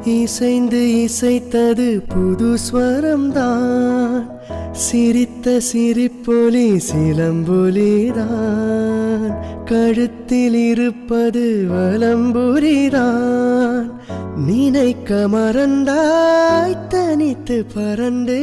இசைந்து இசைத்தது புது ஸ்வரம்தான் சிரித்த சிரிப்பொலி சிலம்பொலிதான் கழுத்தில் இருப்பது வலம்புரிதான் நினைக்க மறந்தாய் தனித்து பறந்து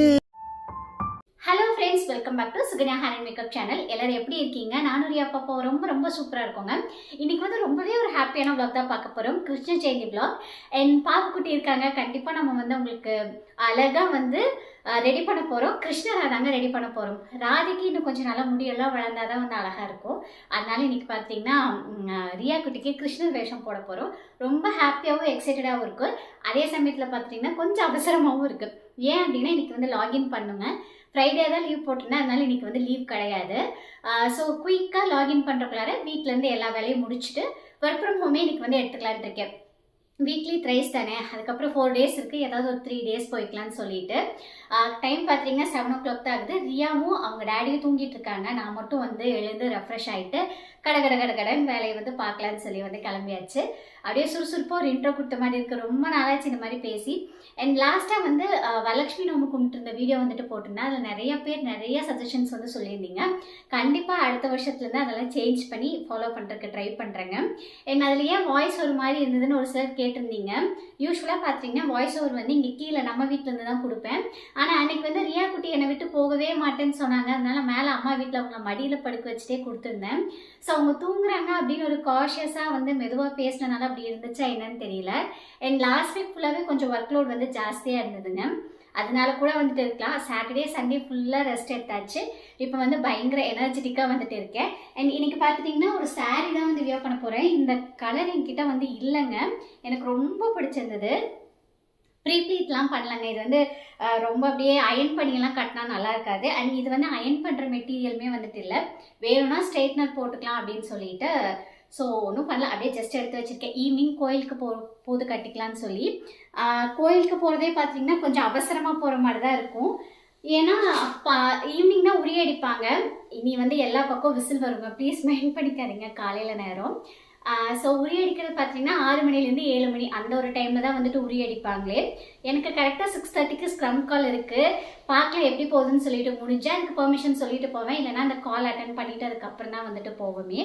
hello friends welcome back to Sukanya hair and makeup channel எல்லாரும் எப்படி இருக்கீங்க நானும் ரியா பாப்பா ரொம்ப ரொம்ப சூப்பராக இருக்கோங்க இன்னைக்கு வந்து ரொம்பவே ஒரு ஹாப்பியான vlog தான் பார்க்க போகிறோம் கிருஷ்ண ஜெயந்தி vlog என் பாப்புக்குட்டி இருக்காங்க கண்டிப்பாக நம்ம வந்து உங்களுக்கு அழகாக வந்து ரெடி பண்ண போகிறோம் கிருஷ்ணரா தாங்க ரெடி பண்ண போகிறோம் ராதிக்கு இன்னும் கொஞ்சம் நல்லா முடியெல்லாம் வளர்ந்தா தான் வந்து அழகாக இருக்கும் அதனால இன்னைக்கு பார்த்தீங்கன்னா ம், ரியா குட்டிக்கு கிருஷ்ணர் வேஷம் போட போகிறோம் ரொம்ப ஹாப்பியாகவும் எக்ஸைட்டடாகவும் இருக்கும் அதே சமயத்தில் பார்த்தீங்கன்னா கொஞ்சம் அவசரமாகவும் இருக்குது ஏன் அப்படின்னா இன்னைக்கு வந்து லாகின் பண்ணுங்க ஃப்ரைடே தான் லீவ் போட்டிருந்தேன் அதனால இன்னைக்கு வந்து லீவ் கிடையாது ஸோ குயிக்காக லாகின் பண்ணுறக்குள்ளார வீட்டிலேருந்து எல்லா வேலையும் முடிச்சுட்டு ஒர்க் ஃப்ரம் ஹோமே இன்னைக்கு வந்து எடுத்துக்கலான்ட்டு இருக்கேன் வீக்லி த்ரைஸ் தானே அதுக்கப்புறம் ஃபோர் டேஸ் இருக்குது ஏதாவது ஒரு த்ரீ டேஸ் போய்க்கலாம்னு சொல்லிட்டு டைம் பார்த்தீங்கன்னா செவன் ஓ கிளாக் தான் ஆகுது ரியாவும் அவங்க டேடியும் தூங்கிட்டு இருக்காங்க நான் மட்டும் வந்து எழுந்து ரெஃப்ரெஷ் ஆகிட்டு கட கட கட கடன் வேலையை வந்து பார்க்கலான்னு சொல்லி வந்து கிளம்பியாச்சு அப்படியே சுறுசுறுப்பாக ஒரு இன்ட்ரோ கொடுத்த மாதிரி இருக்குது ரொம்ப நாளாச்சு இந்த மாதிரி பேசி அண்ட் லாஸ்ட்டாக வந்து அஹ், வரலட்சுமி நோம்பு கும்பிட்டு இருந்த வீடியோ வந்துட்டு போட்டிருந்தேன் அதில் நிறைய பேர் நிறைய சஜஷன்ஸ் வந்து சொல்லியிருந்தீங்க கண்டிப்பாக அடுத்த வருஷத்துலேருந்து அதெல்லாம் சேஞ்ச் பண்ணி ஃபாலோ பண்ணுறதுக்கு ட்ரை பண்ணுறேங்க அண்ட் அதில் ஏன் வாய்ஸ் ஒரு மாதிரி இருந்ததுன்னு ஒரு சிலர் கேட்டிருந்தீங்க யூஸ்வலாக பார்த்தீங்கன்னா வாய்ஸ் ஓவர் வந்து இங்கே கீழே நம்ம வீட்டிலேருந்து தான் கொடுப்பேன் ஆனால் அன்னைக்கு வந்து ரியா குட்டி என்னை விட்டு போகவே மாட்டேன்னு சொன்னாங்க அதனால மேலே அம்மா வீட்டில் அவங்கள மடியில் படுக்க வச்சுட்டே கொடுத்துருந்தேன் ஸோ அவங்க தூங்குறாங்க அப்படின்னு ஒரு காஷியஸாக வந்து மெதுவாக பேசினனால அப்படி இருந்துச்சா என்னன்னு தெரியல அண்ட் லாஸ்ட் வீக் ஃபுல்லாகவே கொஞ்சம் ஒர்க் லோட் வந்து ஜாஸ்தியாக இருந்ததுங்க அதனால கூட வந்துட்டு இருக்கலாம் சாட்டர்டே சண்டே ஃபுல்லாக ரெஸ்ட் எடுத்தாச்சு இப்போ வந்து பயங்கர எனர்ஜெட்டிக்காக வந்துட்டு இருக்கேன் அண்ட் இன்னைக்கு பார்த்துட்டிங்கன்னா ஒரு saree தான் வந்து வியர் பண்ண போகிறேன் இந்த கலர் என்கிட்ட வந்து இல்லைங்க எனக்கு ரொம்ப பிடிச்சிருந்தது ப்ரீப்ளீட்லாம் பண்ணலாங்க இது வந்து அஹ், ரொம்ப அப்படியே அயன் பண்ணியெல்லாம் கட்டினா நல்லா இருக்காது அண்ட் இது வந்து அயன் பண்ணுற மெட்டீரியலுமே வந்துட்டு இல்லை வேணும்னா ஸ்ட்ரைட்னர் போட்டுக்கலாம் அப்படின்னு சொல்லிட்டு ஸோ ஒன்றும் பண்ணல அப்படியே ஜஸ்ட் எடுத்து வச்சிருக்கேன் ஈவினிங் கோயிலுக்கு போ போது கட்டிக்கலாம்னு சொல்லி ஆஹ், கோயிலுக்கு போகிறதே பார்த்தீங்கன்னா கொஞ்சம் அவசரமாக போகிற மாதிரி தான் இருக்கும் ஏன்னா அப்பா ஈவினிங் தான் உரி அடிப்பாங்க இனி வந்து எல்லா பக்கம் விசில் வருங்க ப்ளீஸ் மைண்ட் பண்ணிக்காதீங்க காலையில் நேரம் ஸோ உரி அடிக்கிறது பார்த்தீங்கன்னா ஆறு மணிலேருந்து ஏழு மணி அந்த ஒரு டைமில் தான் வந்துட்டு உரி அடிப்பாங்களே எனக்கு கரெக்டாக சிக்ஸ் தேர்ட்டிக்கு ஸ்க்ரம் கால் இருக்குது பார்க்கலாம் எப்படி போகுதுன்னு சொல்லிட்டு முடிஞ்சா எனக்கு பெர்மிஷன் சொல்லிட்டு போவேன் இல்லைன்னா அந்த கால் அட்டன் பண்ணிட்டு அதுக்கப்புறம் தான் வந்துட்டு போவோமே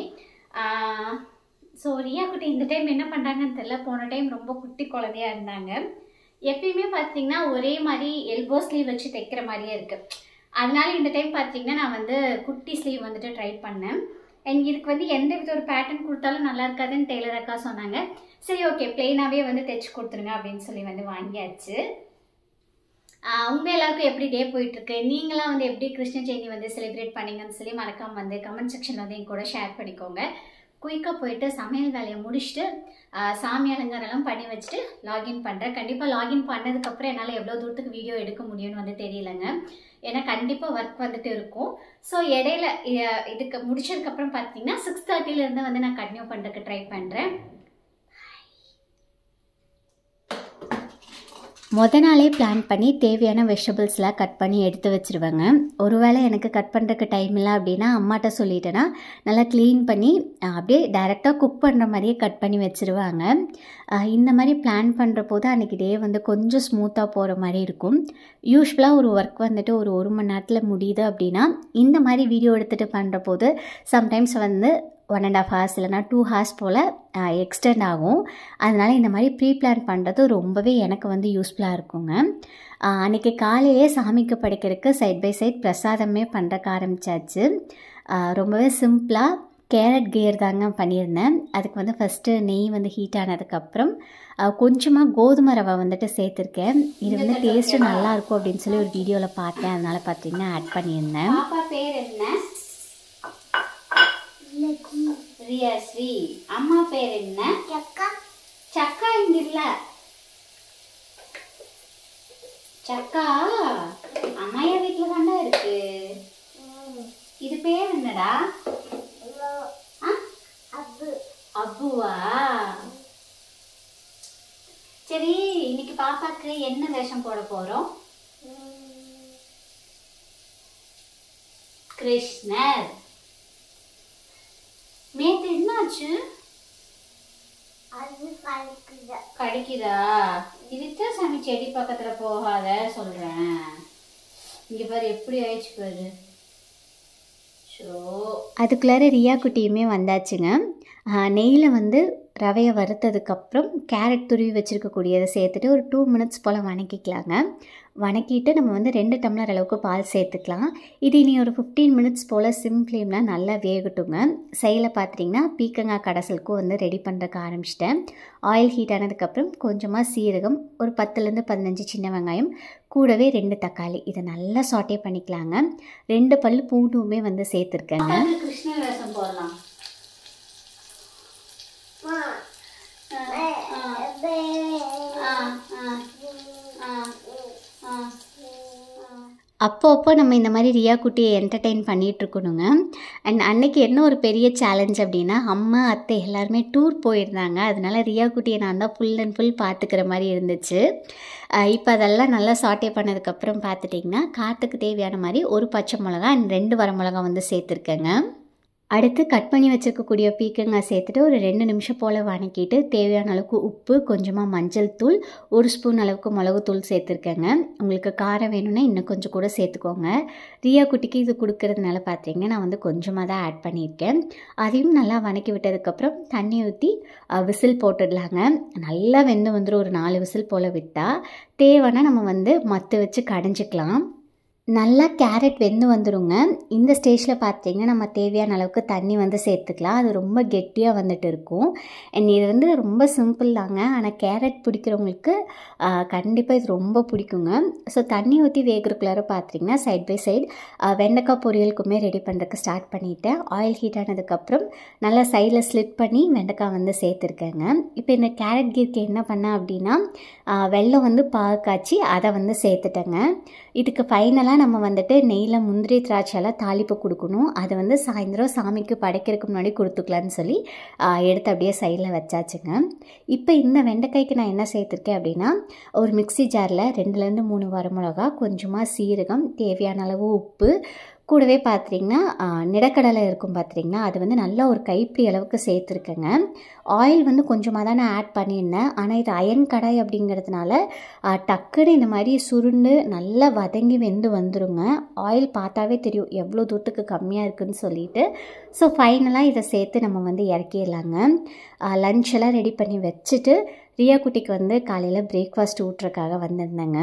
ஸோ ரியா குட்டி இந்த டைம் என்ன பண்ணுறாங்கன்னு தெரியல போன டைம் ரொம்ப குட்டி குழந்தையா இருந்தாங்க எப்பயுமே பார்த்தீங்கன்னா ஒரே மாதிரி எல்போ ஸ்லீவ் வச்சு தைக்கிற மாதிரியே இருக்கு அதனால இந்த டைம் பார்த்தீங்கன்னா நான் வந்து குட்டி ஸ்லீவ் வந்துட்டு ட்ரை பண்ணேன் அண்ட் இதுக்கு வந்து எந்த வித ஒரு பேட்டர்ன் கொடுத்தாலும் நல்லா இருக்காதுன்னு டெய்லர் அக்கா சொன்னாங்க சரி ஓகே பிளெயினாகவே வந்து தைச்சு கொடுத்துருங்க அப்படின்னு சொல்லி வந்து வாங்கியாச்சு ஆஹ் உங்க எல்லாருக்கும் எப்படி டே போயிட்டு இருக்கு நீங்களாம் வந்து எப்படி கிருஷ்ண ஜெயந்தி வந்து செலிப்ரேட் பண்ணீங்கன்னு சொல்லி மறக்காம வந்து கமெண்ட் செக்ஷன் வந்து என் கூட ஷேர் பண்ணிக்கோங்க குயிக்காக போயிட்டு சமையல் வேலையை முடிச்சுட்டு ஆஹ் சாமி அலங்காரம்லாம் பண்ணி வச்சுட்டு லாகின் பண்ணுறேன் கண்டிப்பாக லாகின் பண்ணதுக்கப்புறம் என்னால் எவ்வளோ தூரத்துக்கு வீடியோ எடுக்க முடியும்னு வந்து தெரியலங்க ஏன்னா கண்டிப்பாக ஒர்க் வந்துட்டு இருக்கும் ஸோ இடையில இ- இதுக்கு முடிச்சதுக்கப்புறம் பார்த்தீங்கன்னா சிக்ஸ் தேர்ட்டிலேருந்து வந்து நான் கண்டினியூ பண்ணுறதுக்கு ட்ரை பண்ணுறேன் முத நாளே பிளான் பண்ணி தேவையான வெஜிடபிள்ஸ்லாம் கட் பண்ணி எடுத்து வச்சுருவேங்க ஒருவேளை எனக்கு கட் பண்ணுறதுக்கு டைம் இல்லை அப்படின்னா அம்மாட்ட சொல்லிட்டேன்னா நல்லா க்ளீன் பண்ணி அஹ், அப்படியே டைரெக்டாக குக் பண்ணுற மாதிரியே கட் பண்ணி வச்சுருவாங்க அஹ், இந்த மாதிரி பிளான் பண்ணுற போது அன்றைக்கி டே வந்து கொஞ்சம் ஸ்மூத்தாக போகிற மாதிரி இருக்கும் யூஸ்வலாக ஒரு ஒர்க் வந்துட்டு ஒரு ஒரு மணி நேரத்தில் முடியுது அப்படின்னா இந்த மாதிரி வீடியோ எடுத்துகிட்டு பண்ணுற போது சம்டைம்ஸ் வந்து ஒன் அண்ட் ஆஃப் ஹார்ஸ் இல்லைனா டூ ஹார்ஸ் போல் எக்ஸ்டெண்ட் ஆகும் அதனால் இந்த மாதிரி ப்ரீ பிளான் பண்ணுறது ரொம்பவே எனக்கு வந்து யூஸ்ஃபுல்லாக இருக்குங்க ஆஹ் அன்னைக்கு காலையிலே சாமிக்கு படைக்கிறதுக்கு சைட் பை சைட் பிரசாதமே பண்ணுறக்கு ஆரம்பித்தாச்சு ரொம்பவே சிம்பிளாக கேரட் கேர் தாங்க பண்ணியிருந்தேன் அதுக்கு வந்து ஃபஸ்ட்டு நெய் வந்து ஹீட் ஆனதுக்கப்புறம் கொஞ்சமாக கோதுமை ரவை வந்துட்டு சேர்த்துருக்கேன் இது வந்து டேஸ்ட்டு நல்லாயிருக்கும் அப்படின்னு சொல்லி ஒரு வீடியோவில் பார்த்தேன் அதனால் பார்த்தீங்கன்னா ஆட் பண்ணியிருந்தேன் பாப்பா பேர் என்ன ரியா ஸ்ரீ அம்மா பேர் என்ன சக்கா சக்கா இங்க இல்ல சக்கா அம்மாயா வீட்டுல தாண்டா இருக்கு இது பேர் என்னடா ஆ? அப்புவா சரி இன்னைக்கு பாப்பாக்கு என்ன வேஷம் போட போறோம் கிருஷ்ணர் நேத்து என்னாச்சு அது கலக்குது கடிக்குதா இது செடி பக்கத்துல போகாத சொல்றேன் இங்க பாரு எப்படி ஆயிடுச்சு பாரு ஷோ அதுக்குள்ளார ரியா குட்டியுமே வந்தாச்சுங்க நெய்யில் வந்து ரவையை வறுத்ததுக்கப்புறம் கேரட் துருவி வச்சுருக்கக்கூடியதை சேர்த்துட்டு ஒரு டூ மினிட்ஸ் போல் வணக்கிக்கலாங்க வணக்கிட்டு நம்ம வந்து ரெண்டு டம்ளர் அளவுக்கு பால் சேர்த்துக்கலாம் இது இனி ஒரு ஃபிஃப்டீன் மினிட்ஸ் போல் சிம் ஃப்ளேமில் நல்லா வேகட்டுங்க சைடில் பார்த்துட்டிங்கன்னா பீக்கங்காய் கடைசலுக்கும் வந்து ரெடி பண்ணுறக்கு ஆரம்பிச்சிட்டேன் ஆயில் ஹீட் ஆனதுக்கப்புறம் கொஞ்சமாக சீரகம் ஒரு பத்துலேருந்து பதினஞ்சு சின்ன வெங்காயம் கூடவே ரெண்டு தக்காளி இதை நல்லா சாட்டே பண்ணிக்கலாங்க ரெண்டு பல் பூண்டுமே வந்து சேர்த்துருக்கேங்க அது கிருஷ்ண வேஷம் போடலாம் ஆ, ஆ, ஆ, ஆ, ஆ, ஆ. அப்போ அப்போ நம்ம இந்த மாதிரி ரியா குட்டியை என்டர்டெயின் பண்ணிகிட்டு இருக்கணுங்க அண்ட் அன்னைக்கு என்ன ஒரு பெரிய சேலஞ்ச் அப்படின்னா அம்மா அத்தை எல்லாருமே டூர் போயிருந்தாங்க அதனால ரியா குட்டியை நான் தான் ஃபுல் அண்ட் ஃபுல் பார்த்துக்கிற மாதிரி இருந்துச்சு இப்போ அதெல்லாம் நல்லா சாட்டே பண்ணதுக்கப்புறம் பார்த்துட்டிங்கன்னா காற்றுக்கு தேவையான மாதிரி ஒரு பச்சை மிளகா அண்ட் ரெண்டு வர மிளகா வந்து சேர்த்துருக்கேங்க அடுத்து கட் பண்ணி வச்சுருக்கக்கூடிய பீக்கங்காய் சேர்த்துட்டு ஒரு ரெண்டு நிமிஷம் போல் வணக்கிட்டு தேவையான அளவுக்கு உப்பு கொஞ்சமாக மஞ்சள் தூள் ஒரு ஸ்பூன் அளவுக்கு மிளகுத்தூள் சேர்த்துருக்கேங்க உங்களுக்கு காரம் வேணும்னா இன்னும் கொஞ்சம் கூட சேர்த்துக்கோங்க ரியா குட்டிக்கு இது கொடுக்கறதுனால பார்த்தீங்கன்னா நான் வந்து கொஞ்சமாக தான் ஆட் பண்ணியிருக்கேன் அதையும் நல்லா வணக்கி விட்டதுக்கப்புறம் தண்ணி ஊற்றி விசில் போட்டுடலாங்க நல்லா வெந்து வந்துடும் ஒரு நாலு விசில் போல் விட்டால் தேவைன்னா நம்ம வந்து மத்து வச்சு கடைஞ்சிக்கலாம் நல்லா கேரட் வெந்து வந்துருங்க இந்த ஸ்டேஜில் பார்த்தீங்கன்னா நம்ம தேவையான அளவுக்கு தண்ணி வந்து சேர்த்துக்கலாம் அது ரொம்ப கெட்டியாக வந்துட்டு இருக்கும் அண்ட் இது வந்து ரொம்ப சிம்பிள் தாங்க ஆனால் கேரட் பிடிக்கிறவங்களுக்கு கண்டிப்பாக இது ரொம்ப பிடிக்குங்க ஸோ தண்ணி ஊற்றி வேகிறக்குள்ளார பார்த்தீங்கன்னா சைட் பை சைடு வெண்டைக்காய் பொரியலுக்குமே ரெடி பண்ணுறதுக்கு ஸ்டார்ட் பண்ணிவிட்டேன் ஆயில் ஹீட் ஆனதுக்கப்புறம் நல்லா சைடில் ஸ்லிட் பண்ணி வெண்டைக்காய் வந்து சேர்த்துருக்கேங்க இப்போ இந்த கேரட் கீருக்கு என்ன பண்ணேன் அப்படின்னா ஆஹ் வெல்லம் வந்து பாகு காய்ச்சி அதை வந்து சேர்த்துட்டேங்க இதுக்கு ஃபைனலாக நம்ம வந்துட்டு நெய்யில் முந்திரி திராட்சையெல்லாம் தாளிப்பு கொடுக்கணும் அதை வந்து சாயந்தரம் சாமிக்கு படைக்கிறதுக்கு முன்னாடி கொடுத்துக்கலான்னு சொல்லி ஆஹ் எடுத்து அப்படியே சைடில் வச்சாச்சுங்க இப்போ இந்த வெண்டைக்காய்க்கு நான் என்ன சேர்த்துருக்கேன் அப்படின்னா ஒரு மிக்ஸி ஜாரில் ரெண்டுலேருந்து மூணு வரமிளகா கொஞ்சமாக சீரகம் தேவையான அளவு உப்பு கூடவே பார்த்தீங்கன்னா நிலக்கடலை இருக்கும் பார்த்தீங்கன்னா அது வந்து நல்லா ஒரு கைப்பிடி அளவுக்கு சேர்த்துருக்கேங்க ஆயில் வந்து கொஞ்சமாக தான் நான் ஆட் பண்ணியிருந்தேன் ஆனால் இது அயன் கடாய் அப்படிங்கிறதுனால ஆ, டக்குன்னு இந்த மாதிரி சுருண்டு நல்லா வதங்கி வெந்து வந்துருங்க ஆயில் பார்த்தாவே தெரியும் எவ்வளோ தூரத்துக்கு கம்மியாக இருக்குன்னு சொல்லிட்டு ஸோ ஃபைனலாக இதை சேர்த்து நம்ம வந்து இறக்கிடலாங்க லஞ்ச் எல்லாம் ரெடி பண்ணி வச்சுட்டு ரியா குட்டிக்கு வந்து காலையில் பிரேக்ஃபாஸ்ட் ஊட்டுறக்காக வந்திருந்தேங்க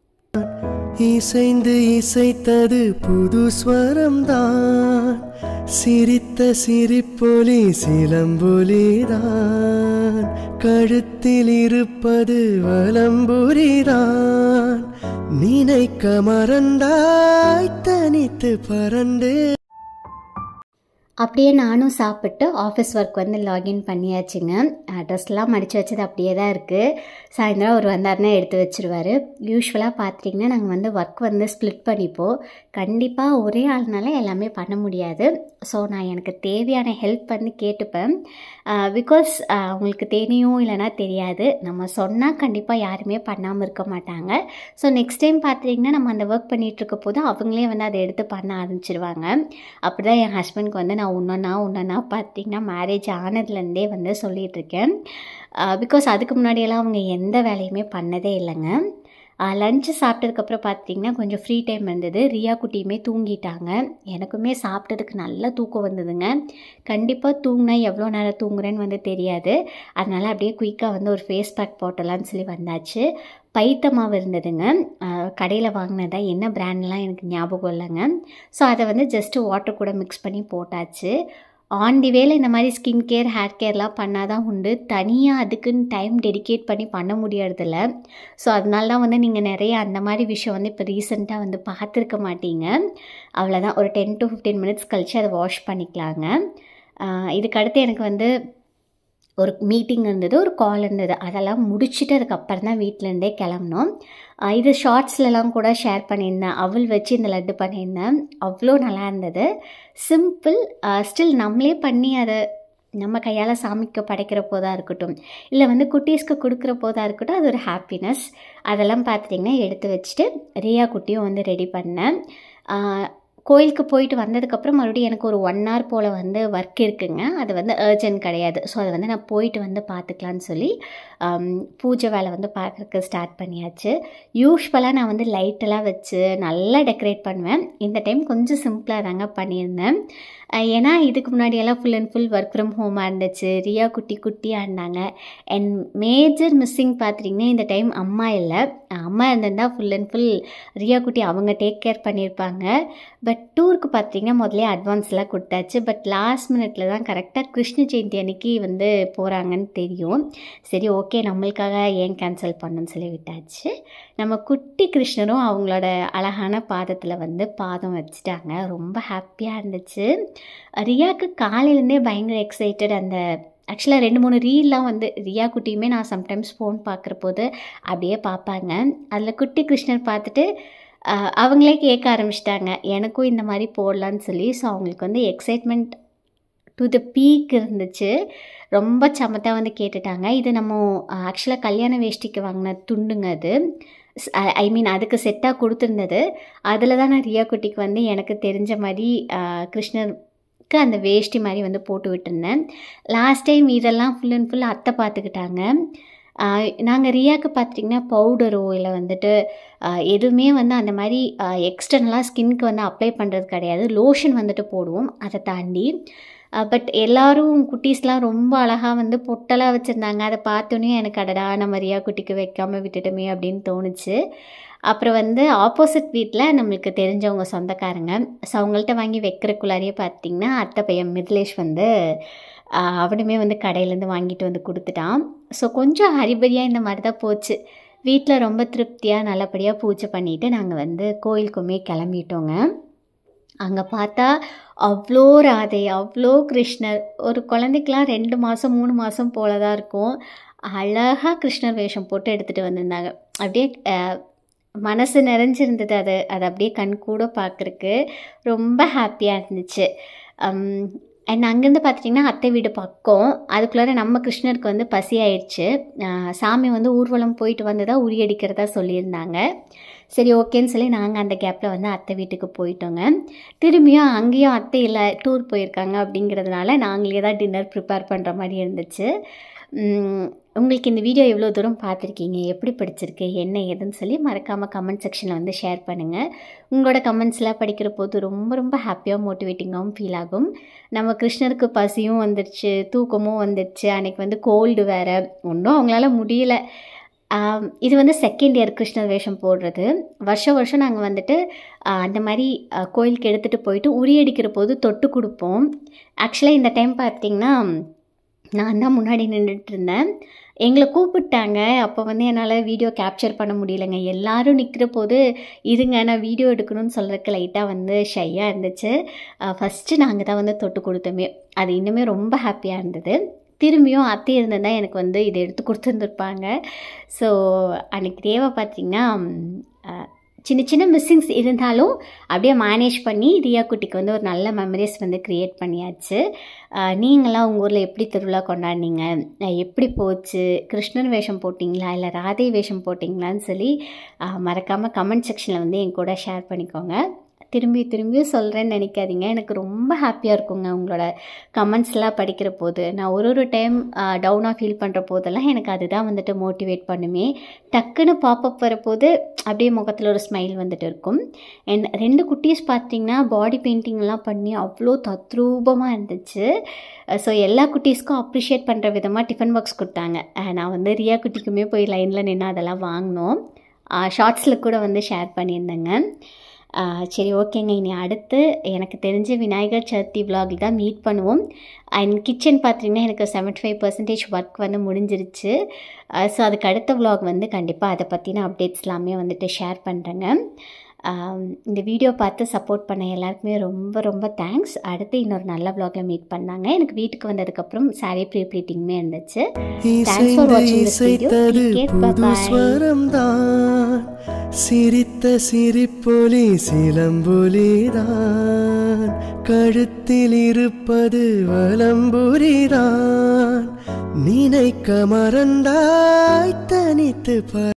இசைந்து இசைத்தது புது ஸ்வரம்தான் சிரித்த சிரிப்பொலி சிலம்பொலிதான் கழுத்தில் இருப்பது வலம்புரிதான் நினைக்க மறந்தாய் தனித்து பறந்து அப்படியே நானும் சாப்பிட்டு ஆஃபீஸ் ஒர்க் வந்து லாகின் பண்ணியாச்சுங்க ட்ரெஸ்லாம் மடித்து வச்சது அப்படியே தான் இருக்குது சாயந்தரம் அவர் வந்தாருன்னா எடுத்து வச்சிருவாரு யூஸ்வலாக பார்த்துட்டிங்கன்னா நாங்கள் வந்து ஒர்க் வந்து ஸ்ப்ளிட் பண்ணிப்போம் கண்டிப்பாக ஒரே ஆள்னால எல்லாமே பண்ண முடியாது ஸோ நான் எனக்கு தேவையான ஹெல்ப் வந்து கேட்டுப்பேன் பிகாஸ் அவங்களுக்கு தெரியும் இல்லைன்னா தெரியாது நம்ம சொன்னால் கண்டிப்பாக யாருமே பண்ணாமல் இருக்க மாட்டாங்க ஸோ நெக்ஸ்ட் டைம் பார்த்துட்டிங்கன்னா நம்ம அந்த ஒர்க் பண்ணிகிட்டு இருக்க போது அவங்களே வந்து அதை எடுத்து பண்ண ஆரம்பிச்சிருவாங்க அப்படி தான் என் ஹஸ்பண்ட்க்கு வந்து நான் ஒன்றா ஒன்றா பார்த்தீங்கன்னா மேரேஜ் ஆனதுலேருந்தே வந்து சொல்லிகிட்ருக்கேன் பிகாஸ் அதுக்கு முன்னாடியெல்லாம் அவங்க எந்த வேலையுமே பண்ணதே இல்லைங்க லஞ்சு சாப்பிட்டதுக்கப்புறம் பார்த்தீங்கன்னா கொஞ்சம் ஃப்ரீ டைம் இருந்தது ரியா குட்டியுமே தூங்கிட்டாங்க எனக்குமே சாப்பிட்டதுக்கு நல்லா தூக்கம் வந்ததுங்க கண்டிப்பாக தூங்கினா எவ்வளோ நேரம் தூங்குறேன்னு வந்து தெரியாது அதனால் அப்படியே குயிக்காக வந்து ஒரு ஃபேஸ் பேக் போட்டலான்னு சொல்லி வந்தாச்சு பைத்த மாவு இருந்ததுங்க கடையில் வாங்கினதா என்ன பிராண்ட்லாம் எனக்கு ஞாபகம் இல்லைங்க ஸோ அதை வந்து ஜஸ்ட்டு வாட்டர் கூட மிக்ஸ் பண்ணி போட்டாச்சு ஆன் தி வேல இந்த மாதிரி ஸ்கின் கேர் ஹேர் கேர்லாம் பண்ணால் தான் உண்டு தனியாக அதுக்குன்னு டைம் டெடிகேட் பண்ணி பண்ண முடியறதில்ல ஸோ அதனால தான் வந்து நீங்கள் நிறைய அந்த மாதிரி விஷயம் வந்து இப்போ ரீசெண்டாக வந்து பார்த்துருக்க மாட்டீங்க அவ்வளோதான் ஒரு டென் டு ஃபிஃப்டீன் மினிட்ஸ் கழித்து அதை வாஷ் பண்ணிக்கலாங்க ஆஹ் இதுக்கு அடுத்து எனக்கு வந்து ஒரு மீட்டிங் இருந்தது ஒரு கால் இருந்தது அதெல்லாம் முடிச்சுட்டு அதுக்கப்புறம் தான் வீட்டிலேருந்தே கிளம்புனோம் ஆஹ் இது ஷார்ட்ஸ்லலாம் கூட ஷேர் பண்ணியிருந்தேன் அவள் வச்சு இந்த லட்டு பண்ணியிருந்தேன் அவ்வளோ நல்லா இருந்தது சிம்பிள் ஸ்டில் நம்மளே பண்ணி அதை நம்ம கையால் சாமிக்கு படைக்கிற போதாக இருக்கட்டும் இல்லை வந்து குட்டீஸ்க்கு கொடுக்குற போதாக இருக்கட்டும் அது ஒரு ஹாப்பினஸ் அதெல்லாம் பார்த்துட்டிங்கன்னா எடுத்து வச்சுட்டு ரியா குட்டியும் வந்து ரெடி பண்ணேன் ஆஹ் கோயிலுக்கு போயிட்டு வந்ததுக்கப்புறம் மறுபடியும் எனக்கு ஒரு ஒன் ஹவர் போல் வந்து ஒர்க் இருக்குங்க அது வந்து அர்ஜென்ட் கிடையாது ஸோ அதை வந்து நான் போயிட்டு வந்து பார்த்துக்கலான்னு சொல்லி ஆம், பூஜை வேலை வந்து பார்க்குறக்கு ஸ்டார்ட் பண்ணியாச்சு யூஸ்வலாக நான் வந்து லைட்டெல்லாம் வச்சு நல்லா டெக்கரேட் பண்ணுவேன் இந்த டைம் கொஞ்சம் சிம்பிளாக தாங்க பண்ணியிருந்தேன் அஹ் ஏன்னா இதுக்கு முன்னாடியெல்லாம் full and full work from ஹோமாக இருந்துச்சு ரியா குட்டி குட்டியாக இருந்தாங்க அண்ட் மேஜர் மிஸ்ஸிங் பார்த்துட்டிங்கன்னா இந்த டைம் அம்மா இல்லை அம்மா இருந்திருந்தா ஃபுல் அண்ட் ஃபுல் ரியா குட்டி அவங்க டேக் கேர் பண்ணியிருப்பாங்க பட் டூருக்கு பார்த்தீங்கன்னா முதல்ல அட்வான்ஸ்லாம் கொடுத்தாச்சு பட் லாஸ்ட் மினிட்ல தான் கரெக்டாக கிருஷ்ண ஜெயந்தி அன்னைக்கு வந்து போகிறாங்கன்னு தெரியும் சரி ஓகே நம்மளுக்காக ஏன் கேன்சல் பண்ணணும்னு சொல்லி விட்டாச்சு நம்ம குட்டி கிருஷ்ணரும் அவங்களோட அழகான பாதத்தில் வந்து பாதம் வச்சுட்டாங்க ரொம்ப ஹாப்பியாக இருந்துச்சு ரியாவுக்கு காலையிலேருந்தே பயங்கர எக்ஸைட்டட் அந்த ஆக்சுவலாக ரெண்டு மூணு ரீல்லாம் வந்து ரியா குட்டியுமே நான் சம்டைம்ஸ் ஃபோன் பார்க்குற போது அப்படியே பார்ப்பாங்க அதில் குட்டி கிருஷ்ணர் பார்த்துட்டு ஆஹ், அவங்களே கேட்க ஆரம்பிச்சிட்டாங்க எனக்கும் இந்த மாதிரி போடலான்னு சொல்லி ஸோ அவங்களுக்கு வந்து எக்ஸைட்மெண்ட் டு த பீக் இருந்துச்சு ரொம்ப சமத்தாக வந்து கேட்டுட்டாங்க இது நம்ம ஆக்சுவலாக கல்யாண வேஷ்டிக்கு வாங்கின துண்டுங்க அது ஐ மீன் அதுக்கு செட்டாக கொடுத்துருந்தது அதில் தான் நான் ரியா குட்டிக்கு வந்து எனக்கு தெரிஞ்ச மாதிரி ஆஹ், கிருஷ்ணருக்கு அந்த வேஷ்டி மாதிரி வந்து போட்டு விட்டுருந்தேன் லாஸ்ட் டைம் இதெல்லாம் ஃபுல் அண்ட் ஃபுல் அத்தை பார்த்துக்கிட்டாங்க நாங்கள் ரியாவுக்கு பார்த்திங்கன்னா பவுடரோ இல்லை வந்துட்டு ஆஹ், எதுவுமே வந்து அந்த மாதிரி எக்ஸ்டர்னலாக ஸ்கின்க்கு வந்து அப்ளை பண்ணுறது கிடையாது லோஷன் வந்துட்டு போடுவோம் அதை தாண்டி பட் எல்லாரும் குட்டீஸ்லாம் ரொம்ப அழகாக வந்து பொட்டலாக வச்சுருந்தாங்க அதை பார்த்தோன்னே எனக்கு அடடா நம்ம ரியா குட்டிக்கு வைக்காமல் விட்டுட்டோமே அப்படின்னு தோணுச்சு அப்புறம் வந்து ஆப்போசிட் வீட்டில் நம்மளுக்கு தெரிஞ்சவங்க சொந்தக்காரங்க ஸோ அவங்கள்ட்ட வாங்கி வைக்கிறக்குள்ளாரியே பார்த்தீங்கன்னா அத்தை பையன் மிதிலேஷ் வந்து ஆஹ், அவனுமே வந்து கடையிலேருந்து வாங்கிட்டு வந்து கொடுத்துட்டான் ஸோ கொஞ்சம் ஹரிபரியாக இந்த மாதிரி தான் போச்சு வீட்டில் ரொம்ப திருப்தியாக நல்லபடியாக பூஜை பண்ணிவிட்டு நாங்கள் வந்து கோயிலுக்குமே கிளம்பிட்டோங்க அங்கே பார்த்தா அவ்வளோ ராதை அவ்வளோ கிருஷ்ணர் ஒரு குழந்தைக்கெலாம் ரெண்டு மாதம் மூணு மாதம் போல தான் இருக்கும் அழகாக கிருஷ்ணர் வேஷம் போட்டு எடுத்துகிட்டு வந்திருந்தாங்க அப்படியே அஹ், மனசு நிறைஞ்சிருந்தது அது அது அப்படியே கண் கூட பார்க்குறக்கு ரொம்ப ஹாப்பியாக இருந்துச்சு அண்ட் அங்கேருந்து பார்த்துட்டிங்கன்னா அத்தை வீடு பக்கம் அதுக்குள்ளார நம்ம கிருஷ்ணருக்கு வந்து பசி ஆயிடுச்சு அஹ், சாமி வந்து ஊர்வலம் போயிட்டு வந்ததா உரியடிக்கிறதா சொல்லியிருந்தாங்க சரி ஓகேன்னு சொல்லி நாங்கள் அந்த கேப்பில் வந்து அத்தை வீட்டுக்கு போயிட்டோங்க திரும்பியும் அங்கேயும் அத்தை இல்லை டூர் போயிருக்காங்க அப்படிங்கிறதுனால நாங்களே தான் டின்னர் ப்ரிப்பேர் பண்ணுற மாதிரி இருந்துச்சு உம், உங்களுக்கு இந்த வீடியோ எவ்வளோ தூரம் பார்த்துருக்கீங்க எப்படி பிடிச்சிருக்கு என்ன ஏதுன்னு சொல்லி மறக்காமல் கமெண்ட் செக்ஷனில் வந்து ஷேர் பண்ணுங்கள் உங்களோட கமெண்ட்ஸ்லாம் படிக்கிற போது ரொம்ப ரொம்ப ஹாப்பியாக மோட்டிவேட்டிங்காகவும் ஃபீல் ஆகும் நம்ம கிருஷ்ணருக்கு பசியும் வந்துடுச்சு தூக்கமும் வந்துடுச்சு அன்றைக்கி வந்து கோல்டு வேறு ஒன்றும் அவங்களால முடியல ஆம், இது வந்து செகண்ட் இயர் கிருஷ்ணர் வேஷம் போடுறது வருஷம் வருஷம் நாங்கள் வந்துட்டு ஆ, அந்த மாதிரி ஆ, கோயிலுக்கு எடுத்துகிட்டு போயிட்டு உரியடிக்கிற போது தொட்டு கொடுப்போம் ஆக்சுவலாக இந்த டைம் பார்த்தீங்கன்னா நான் தான் முன்னாடி நின்றுட்டு இருந்தேன் எங்களை கூப்பிட்டாங்க அப்போ வந்து என்னால் வீடியோ கேப்சர் பண்ண முடியலைங்க எல்லாரும் நிற்கிற போது இருங்க நான் வீடியோ எடுக்கணும்னு சொல்கிறதுக்கு லைட்டாக வந்து ஷையாக இருந்துச்சு ஃபஸ்ட்டு நாங்கள் தான் வந்து தொட்டு கொடுத்தோமே அது இன்னுமே ரொம்ப ஹாப்பியாக இருந்தது திரும்பியும் அத்தை இருந்திருந்தா எனக்கு வந்து இதை எடுத்து கொடுத்துருந்துருப்பாங்க ஸோ அன்றைக்கி தேவை பார்த்திங்கன்னா ம், சின்ன சின்ன மிஸ்ஸிங்ஸ் இருந்தாலும் அப்படியே மேனேஜ் பண்ணி ரியா குட்டிக்கு வந்து ஒரு நல்ல மெமரிஸ் வந்து க்ரியேட் பண்ணியாச்சு அஹ், நீங்களாம் உங்கள் ஊரில் எப்படி திருவிழா கொண்டாடினீங்க அஹ், எப்படி போச்சு கிருஷ்ணன் வேஷம் போட்டிங்களா இல்லை ராதை வேஷம் போட்டிங்களான்னு சொல்லி மறக்காமல் கமெண்ட் செக்ஷனில் வந்து என் கூட ஷேர் பண்ணிக்கோங்க திரும்பி திரும்பி சொல்கிறேன்னு நினைக்காதீங்க எனக்கு ரொம்ப ஹாப்பியாக இருக்குங்க உங்களோட கமெண்ட்ஸ்லாம் படிக்கிற போது நான் ஒரு ஒரு டைம் டவுனாக ஃபீல் பண்ணுற போதெல்லாம் எனக்கு அதுதான் வந்துட்டு மோட்டிவேட் பண்ணுமே டக்குன்னு பாப்பப் வரப்போது அப்படியே முகத்தில் ஒரு ஸ்மைல் வந்துட்டு இருக்கும் அண்ட் ரெண்டு குட்டீஸ் பார்த்தீங்கன்னா பாடி பெயிண்டிங்லாம் பண்ணி அவ்வளோ தத்ரூபமாக இருந்துச்சு ஸோ எல்லா குட்டீஸ்க்கும் அப்ரிஷியேட் பண்ணுற விதமாக டிஃபன் பாக்ஸ் கொடுத்தாங்க அஹ் நான் வந்து ரியா குட்டிக்குமே போய் லைனில் நின்று அதெல்லாம் வாங்கினோம் ஷார்ட்ஸில் கூட வந்து ஷேர் பண்ணியிருந்தேங்க ஆஹ் சரி ஓகேங்க இனி அடுத்து எனக்கு தெரிஞ்ச விநாயகர் சதுர்த்தி vlog தான் மீட் பண்ணுவோம் அண்ட் கிச்சன் பார்த்தீங்கன்னா எனக்கு 75% ஃபைவ் பர்சன்டேஜ் ஒர்க் வந்து முடிஞ்சிருச்சு ஸோ அதுக்கு அடுத்த vlog வந்து கண்டிப்பாக அதை பற்றின அப்டேட்ஸ் எல்லாமே வந்துட்டு ஷேர் பண்ணுறேங்க இந்த வீடியோ பார்த்து சப்போர்ட் பண்ண எல்லாருக்குமே ரொம்ப ரொம்ப தேங்க்ஸ் அடுத்து இன்னொரு நல்ல vlogல மீட் பண்ணாங்க எனக்கு வீட்டுக்கு வந்ததுக்கப்புறம் சாரீ ப்ரீ ப்ளீட்டிங்குமே இருந்துச்சு Thanks for இசைந்து watching this video. இசைத்தது Take care. புது Bye-bye. ஸ்வரம்தான் சிரித்த சிரிப்பொலி சிலம்பொலிதான் கழுத்தில் இருப்பது வலம்புரிதான் நினைக்க மறந்தாய் தனித்து ப